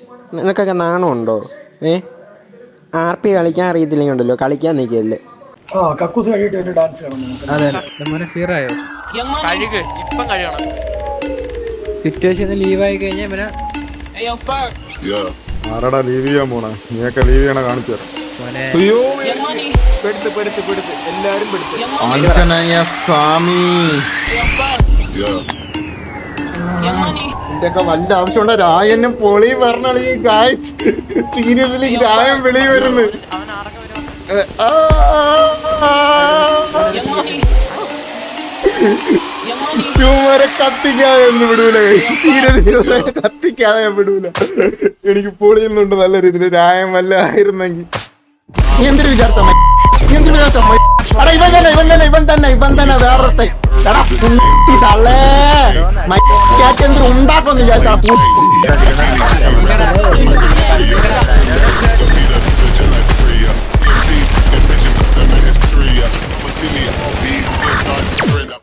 നിനക്കൊക്കെ നാണമുണ്ടോ A R P കളിക്കാൻ അറിയത്തില്ലെങ്കിൽ ഉണ്ടല്ലോ കളിക്കാൻ നിൽക്കല്ലേ ആ കക്കൂസ് കഴിയിട്ട് ഒരു ഡാൻസ് കാണാം നമുക്ക് അതെ മോനെ ഫിയർ ആയോ കഴുക് ഇപ്പം കഴുകണം സിറ്റുവേഷൻ ലീവ് ആയി കഴിഞ്ഞാൽ ഇവനെ ആരടാ ലീവ് ചെയ്യാൻ പോണേ നീയൊക്കെ ലീവ് ചെയ്യണ കാണിച്ചു തരാം മോനെ പെടുത്ത് പെടുത്ത് പെടുത്ത് എല്ലാരും പെടുത്ത് ആഞ്ജനേയ സ്വാമി ഇന്റെയൊക്കെ വല്ല ആവശ്യമുണ്ടോ രായനും പൊളി പറഞ്ഞാളി സീരിയസിലേക്ക് രായൻ വെളി വരുന്നു ഏ, ആ, ചുമരെ കത്തിക്കാതെ ഒന്നും വിടൂല സീരിയസ് കത്തിക്കാതെ ഞാൻ വിടൂല എനിക്ക് പൊളിയുന്നുണ്ട് നല്ല രീതിയിൽ രായം വല്ല ആയിരുന്നെങ്കിൽ നീ എന്തൊരു വിചാരിച്ച നീ എന്തൊരു വിചാരിച്ച എടാ ഇവൻ തന്നെ ഇവൻ തന്നെ ഇവൻ തന്നെ ഇവൻ തന്നെ വേറൊരുത്തെ എടാ കുട്ടി തള്ളേ മൈക്കാറ്റ് എന്തൊരു ഉണ്ടാക്കുമെന്ന് വിചാരിച്ചാ